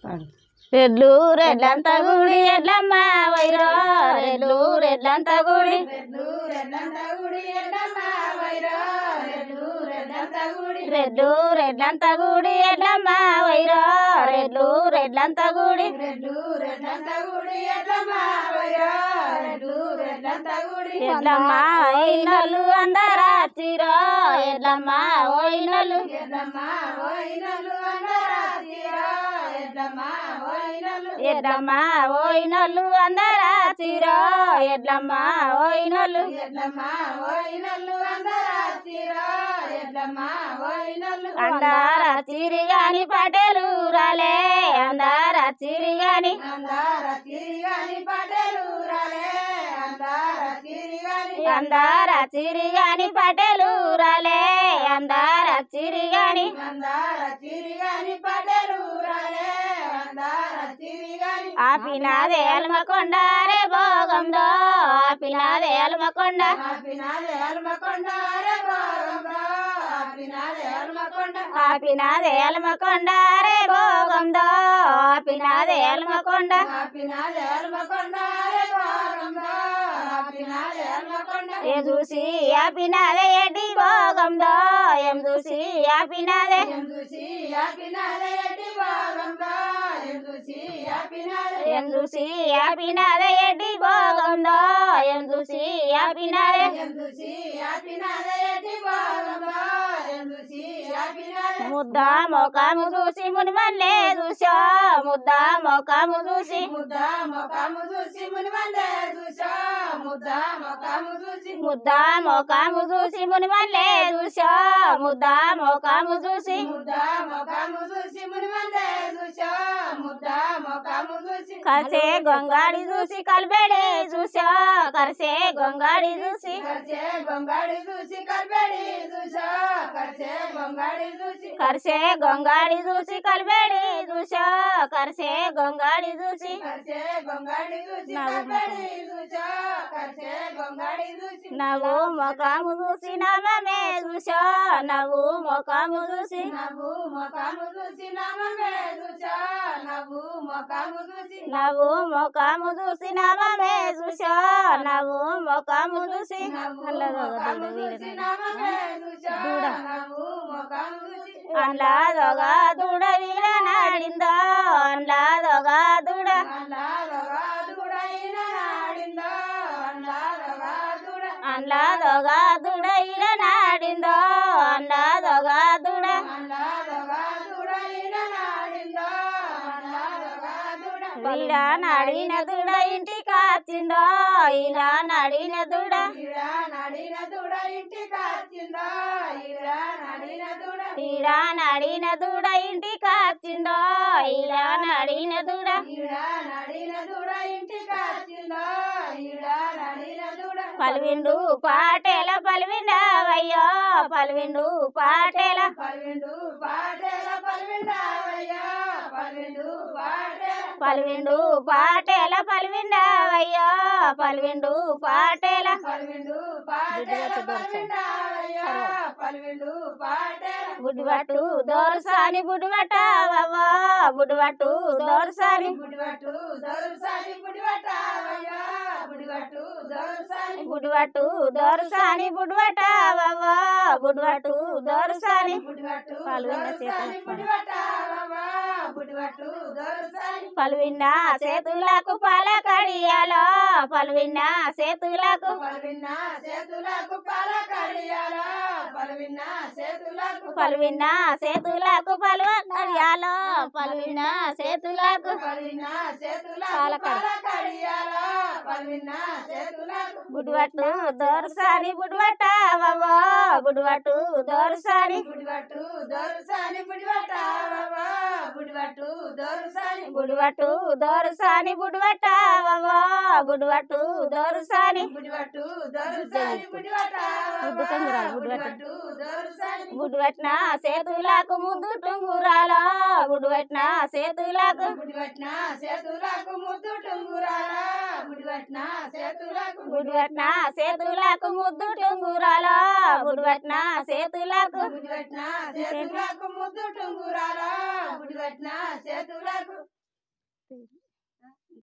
రెడ్లు రెడ్లంత గుడి ఎడ్లమ్మ వైరో రెడ్లు రెడ్లంత గుడి రెడ్లు రెడ్లంత గుడి ఎడ్లమ్మ వైరో రెడ్లు రెడ్లంత గుడి ఎడ్లమ్మ ఓయినలు అందరా చిరో ఎడ్లమ్మ ఓయినలు ఎడ్లమ్మ ఓయినలు అందరా చిరో ఎడ్లమ్మ ఓయినలు అందార చిరిగాని పటేలు రాలే అందార చిరిగాని అందార చిరిగాని పటేలు రాలే అందార చిరిగాని ఆపినాదే అల్మకొండ రే భోగంలో ఆపినాదే అల్మకొండ ఆపినాదే అల్మకొండ రే భోగంలో ఆపినాదే అల్మకొండ ఏం చూసి ఆపినాదే ఎడ్డి భోగంలో ఏం చూసి ఆపినాదే ఏం చూసి ఆపినాదే ఎడ్డి భోగంలో ఏం చూసి ఆపినాదే ముద్ద మొఖము చూసి మునిమల్లే చూసా ముద్ద మొఖము చూసి ముద్ద మొఖము చూసి మునిమల్లే చూసా ముద్ద మొఖము చూసి కరిసే గొంగాడి చూసి కలిబెడి చూసా కరిసే గొంగాడి చూసి కరిసే గొంగాడి చూసి కలిబెడి చూసా కరిసే గొంగాడి చూసి నవ్వు మొఖము చూసి నవమే చూసా నవ్వు మొఖము చూసి నవ్వు మొఖము చూసి నవమే చూసా నవ్వు మొఖము చూసి అండ్లా దొగ దూడ వీర నాడిందో అండ్లా దొగ దూడ అండ్లా దొగ దూడ వీర నాడిందో అండ్లా దొగ దూడ వీడ నాడిన దూడ ఇంటి కాచిందో ఈడ నాడిన దూడ ఈడ నాడిన దూడ ఇంటి కాచిందో ఈడ నాడిన దూడ పలివిండు పాటేల పలివిండవయ్యో పలివిండు పాటేల పలివిండు పాటేల పలివిండవయ్యో పలివిండు పాటేల బుడిబట్టు దోరసాని బుడిబట్టవవ్వో బుడిబట్టు దోరసాని బుడిబట్టు దోరసాని బుడిబట్టవవ్వో బుడిబట్టు దోరసాని పలువిన్న చేతులకు పాల కడియాలో పలువిన్న చేతులకు పలువిన్న చేతులకు పలువ కడియాలో పలువిన్న చేతులకు బుడిబట్టు దోరసాని బుడిబట్టవవ్వో బుడిబట్టు దోరసాని బుడిబట్టు దోరసాని బుడిబట్టవవ్వో బుడిబట్టు దోరసాని బుడిబట్టిన చేతులకు ముద్దు టుంగురాలో బుడిబట్టిన చేతులకు బుడిబట్టిన చేతులకు ముద్దు టుంగురాలో బుడిబట్టిన చేతులకు చేతులకు ముద్దు టుంగురాలా గుడి కట్టిన చేతులకు